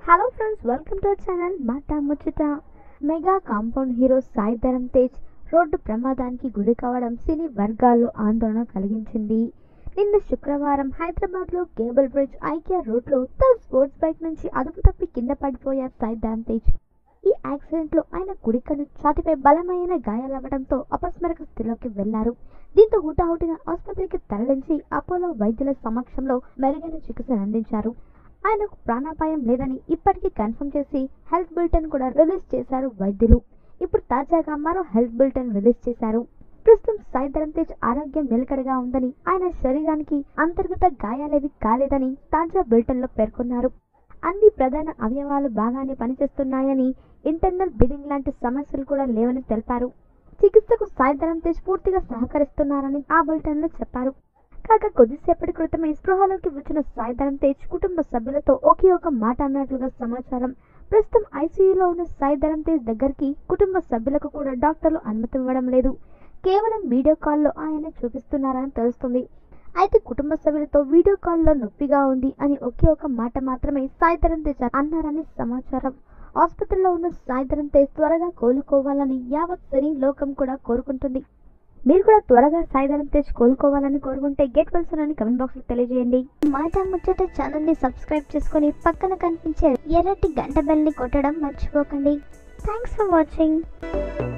hello friends welcome to our channel మాట ముచ్చట mega compound hero Sai Dharam Tej రోడ్డు ప్రమాదానికి గురి కావడం సినీ వర్గాల్లో ఆందోళన కలిగించింది నిన్న శుక్రవారం హైదరాబాద్లో కేబుల్ బ్రిడ్జ్ ఐకియా రోడ్లో తన స్పోర్ట్స్ బైక్ నుంచి అదుపు తప్పి కింద పడిపోయారు సాయి ధరమ్ తేజ్ ఈ యాక్సిడెంట్లో ఆయన కుడికను ఛాతిపై బలమైన గాయాలవ్వడంతో అపస్మరక స్థితిలోకి వెళ్లారు దీంతో హుటాహుటిన ఆసుపత్రికి తరలించి అపోలో వైద్యుల సమక్షంలో మెరుగైన చికిత్సను అందించారు ఆయనకు ప్రాణాపాయం లేదని ఇప్పటికీ కన్ఫర్మ్ చేసి హెల్త్ బులెటిన్ కూడా రిలీజ్ చేశారు వైద్యులు ఇప్పుడు తాజాగా మరో హెల్త్ బులెటిన్ రిలీజ్ చేశారు ప్రస్తుతం సాయి ధరమ్ తేజ్ ఆరోగ్యం నిలకడగా ఉందని ఆయన శరీరానికి అంతర్గత గాయాలేవి కాలేదని తాజా బులెటిన్ లో పేర్కొన్నారు అన్ని ప్రధాన అవయవాలు బాగానే పనిచేస్తున్నాయని ఇంటర్నల్ బ్లీడింగ్ లాంటి సమస్యలు కూడా లేవని తెలిపారు చికిత్సకు సాయి ధరమ్ తేజ్ పూర్తిగా సహకరిస్తున్నారని ఆ బులెటిన్ లో చెప్పారు కాగా కొద్దిసేపటి క్రితమే స్పృహలోకి వచ్చిన సాయి ధరమ్ తేజ్ కుటుంబ సభ్యులతో ఒకే ఒక మాట అన్నట్లుగా సమాచారం ప్రస్తుతం ఐసీయూలో ఉన్న సాయి ధరమ్ తేజ్ దగ్గరికి కుటుంబ సభ్యులకు కూడా డాక్టర్లు అనుమతి ఇవ్వడం లేదు కేవలం వీడియో కాల్లో ఆయన చూపిస్తున్నారని తెలుస్తుంది అయితే కుటుంబ సభ్యులతో వీడియో కాల్లో నొప్పిగా ఉంది అని ఒకే ఒక మాట మాత్రమే సాయి ధరమ్ తేజ్ అన్నారని సమాచారం ఆసుపత్రిలో ఉన్న సాయి ధరమ్ తేజ్ త్వరగా కోలుకోవాలని యావత్ సినీ లోకం కూడా కోరుకుంటుంది మీరు కూడా త్వరగా సాయి ధరమ్ తేజ్ కోలుకోవాలని కోరుకుంటే గెట్ వెల్సన్ అని కమెంట్ బాక్స్ లో తెలియజేయండి మాట ముచ్చట ఛానల్ ని సబ్స్క్రైబ్ చేసుకొని పక్కన కనిపించే ఎర్రటి గంట బెల్ ని కొట్టడం మర్చిపోకండి థ్యాంక్స్ ఫర్ వాచింగ్